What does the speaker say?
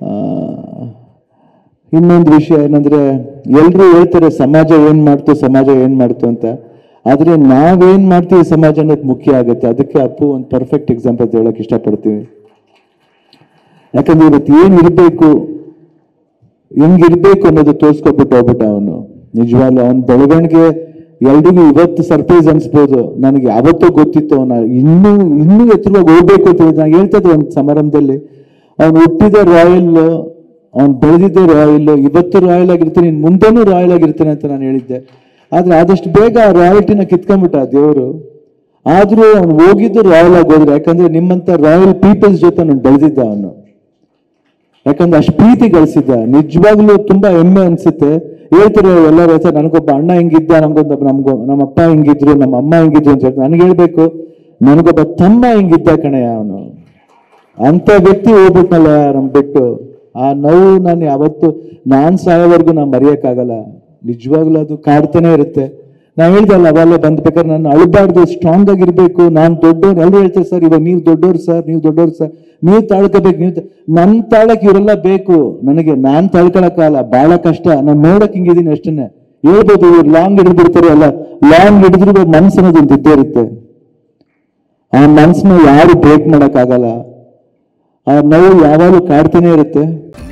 ಆ, ಇನ್ನೊಂದು ವಿಷಯ ಏನಂದ್ರೆ ಎಲ್ರು ಹೇಳ್ತಾರೆ ಸಮಾಜ ಏನ್ ಮಾಡ್ತು ಸಮಾಜ ಏನ್ ಮಾಡ್ತು ಅಂತ ಆದ್ರೆ ನಾವೇನ್ ಮಾಡ್ತೀವಿ ಸಮಾಜ ಅನ್ನೋದು ಮುಖ್ಯ ಆಗುತ್ತೆ ಅದಕ್ಕೆ ಅಪ್ಪು ಒಂದು ಪರ್ಫೆಕ್ಟ್ ಎಕ್ಸಾಂಪಲ್ ಹೇಳಕ್ ಇಷ್ಟಪಡ್ತೀವಿ ಯಾಕಂದ್ರೆ ಇವತ್ತು ಏನ್ ಇರ್ಬೇಕು ಹೆಂಗಿರ್ಬೇಕು ಅನ್ನೋದು ತೋರ್ಸ್ಕೊಬಿಟ್ಟು ಹೋಗ್ಬಿಟ್ಟ ಅವನು ನಿಜವಾಗ್ಲೂ ಅವನ ಬೆಳವಣಿಗೆ ಎಲ್ರಿಗೂ ಇವತ್ತು ಸರ್ಪ್ರೈಸ್ ಅನ್ಸ್ಬೋದು ನನಗೆ ಯಾವತ್ತೂ ಗೊತ್ತಿತ್ತು ಅವನ ಇನ್ನೂ ಇನ್ನೂ ಎತ್ತರವಾಗಿ ಹೋಗ್ಬೇಕು ಅಂತ ಹೇಳಿದ ನಾನು ಹೇಳ್ತಾ ಇದ್ದೆ ಒಂದು ಸಮಾರಂಭದಲ್ಲಿ ಅವನು ಹುಟ್ಟಿದ ರಾಯಲ್ ಅವ್ನು ಬೆಳೆದಿದ್ದೆ ರಾಯಲ್ ಇವತ್ತು ರಾಯಲ್ ಆಗಿರ್ತೀನಿ ಇನ್ನು ಮುಂದೆನೂ ರಾಯಲ್ ಆಗಿರ್ತೀನಿ ಅಂತ ನಾನು ಹೇಳಿದ್ದೆ ಆದ್ರೆ ಆದಷ್ಟು ಬೇಗ ಆ ರಾಯಲ್ಟಿನ ಕಿತ್ಕೊಂಡ್ಬಿಟ್ಟ ದೇವರು ಆದ್ರೂ ಅವ್ನು ಹೋಗಿದ್ದು ರಾಯಲ್ ಆಗಿ ಹೋದ್ರೆ ಯಾಕಂದ್ರೆ ನಿಮ್ಮಂತ ರಾಯಲ್ ಪೀಪಲ್ಸ್ ಜೊತೆ ನಾನು ಬೆಳೆದಿದ್ದ ಅವನು ಯಾಕಂದ್ರೆ ಅಷ್ಟು ಪ್ರೀತಿ ಗಳಿಸಿದ್ದ ನಿಜವಾಗ್ಲೂ ತುಂಬಾ ಹೆಮ್ಮೆ ಅನ್ಸುತ್ತೆ ಹೇಳ್ತಾರೆ ಎಲ್ಲರೂ ಸರ್ ನನಗೊಬ್ಬ ಅಣ್ಣ ಹಿಂಗಿದ್ದ ನಮ್ಗೊಂದು ನಮ್ಗೊ ನಮ್ಮ ಅಪ್ಪ ಹಿಂಗಿದ್ರು ನಮ್ಮ ಅಮ್ಮ ಹಿಂಗಿದ್ರು ಅಂತ ಹೇಳ್ತಾರೆ ನನಗೆ ಹೇಳ್ಬೇಕು ನನಗೊಬ್ಬ ತಮ್ಮ ಹಿಂಗಿದ್ದ ಕಣೆ ಅವನು ಅಂತ ವ್ಯಕ್ತಿ ಹೋಗ್ಬಿಟ್ನಲ್ಲ ನಮ್ ಬಿಟ್ಟು ಆ ನೋವು ನಾನು ಯಾವತ್ತು ನಾನ್ ಸಾಯೋವರೆಗೂ ನಾ ಮರೆಯಕ್ಕಾಗಲ್ಲ ನಿಜವಾಗ್ಲೂ ಅದು ಕಾಡ್ತಾನೆ ಇರುತ್ತೆ ನಾ ಹೇಳ್ದಲ್ಲ ಅವೆಲ್ಲ ಬಂದ್ಬೇಕಾದ್ರೆ ನಾನು ಅಳಬಾರ್ದು ಸ್ಟ್ರಾಂಗ್ ಆಗಿರ್ಬೇಕು ನಾನ್ ದೊಡ್ಡವ್ರು ಎಲ್ಲರೂ ಹೇಳ್ತಾರೆ ಸರ್ ಇವಾಗ ನೀವು ದೊಡ್ಡವ್ರು ಸರ್ ನೀವು ದೊಡ್ಡವ್ರು ಸರ್ ನೀವು ತಾಳ್ಕೋಬೇಕು ನೀವು ತ- ನನ್ ತಾಳಕ್ ಇವರೆಲ್ಲ ಬೇಕು ನನಗೆ ನಾನ್ ತಾಳ್ಕೊಳಕ್ಕಾಗಲ್ಲ ಬಹಳ ಕಷ್ಟ ನಾನು ನೋಡಕ್ ಹಿಂಗಿದೀನಿ ಅಷ್ಟನ್ನೇ ಹೇಳ್ಬೋದು ಇವ್ರು ಲಾಂಗ್ ಹಿಡಿದ್ಬಿಡ್ತಾರೆ ಅಲ್ಲ ಲಾಂಗ್ ಹಿಡಿದ್ರು ಮನ್ಸು ಅನ್ನೋದು ಒಂದು ಇದ್ದೇ ಇರುತ್ತೆ ಆ ಮನ್ಸನ್ನ ಯಾರು ಬ್ರೇಕ್ ಮಾಡಕ್ಕಾಗಲ್ಲ ಆ ನೋವು ಯಾವಾಗಲೂ ಕಾಡ್ತಾನೆ ಇರುತ್ತೆ